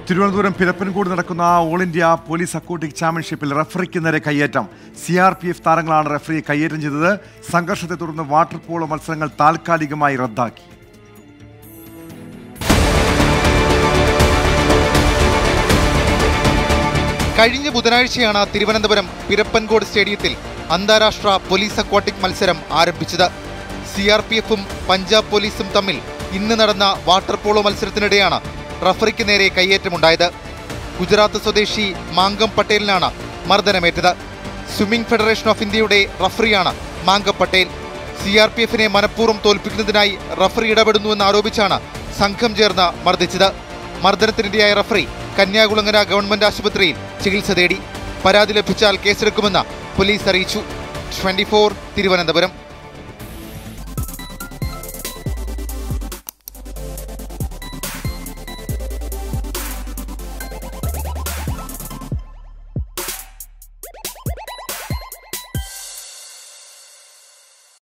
തിരുവനന്തപുരം പിരപ്പൻകൂട് നടക്കുന്ന all India police aquatic ചാമ്പ്യൻഷിപ്പിൽ റഫറിക്ക് നേരെ കയ്യേറ്റം സി ആർ പി എഫ് താരങ്ങളാണ് റഫറിയെ കയ്യേറ്റം ചെയ്തത് സംഘർഷത്തെ തുടർന്ന് വാട്ടർ പോളോ മത്സരങ്ങൾ താൽക്കാലികമായി റദ്ദാക്കി കഴിഞ്ഞ ബുധനാഴ്ചയാണ് തിരുവനന്തപുരം പിരപ്പൻകോട് സ്റ്റേഡിയത്തിൽ അന്താരാഷ്ട്ര പോലീസ് അക്വാട്ടിക് മത്സരം ആരംഭിച്ചത് സി ആർ പി എഫും പഞ്ചാബ് പോലീസും തമ്മിൽ ഇന്ന് നടന്ന വാട്ടർ പോളോ മത്സരത്തിനിടെയാണ് റഫറിക്ക് നേരെ കയ്യേറ്റമുണ്ടായത് ഗുജറാത്ത് സ്വദേശി മാങ്കം പട്ടേലിനാണ് മർദ്ദനമേറ്റത് സ്വിമ്മിംഗ് ഫെഡറേഷൻ ഓഫ് ഇന്ത്യയുടെ റഫറിയാണ് Mankam Patel C R P എഫിനെ മനഃപൂർവ്വം തോൽപ്പിക്കുന്നതിനായി റഫറി ഇടപെടുന്നുവെന്ന് ആരോപിച്ചാണ് സംഘം ചേർന്ന് മർദ്ദിച്ചത് മർദ്ദനത്തിനിരയായ റഫറി കന്യാകുളങ്ങര ഗവൺമെന്റ് ആശുപത്രിയിൽ ചികിത്സ തേടി പരാതി ലഭിച്ചാൽ കേസെടുക്കുമെന്ന് പോലീസ് അറിയിച്ചു ട്വന്റി തിരുവനന്തപുരം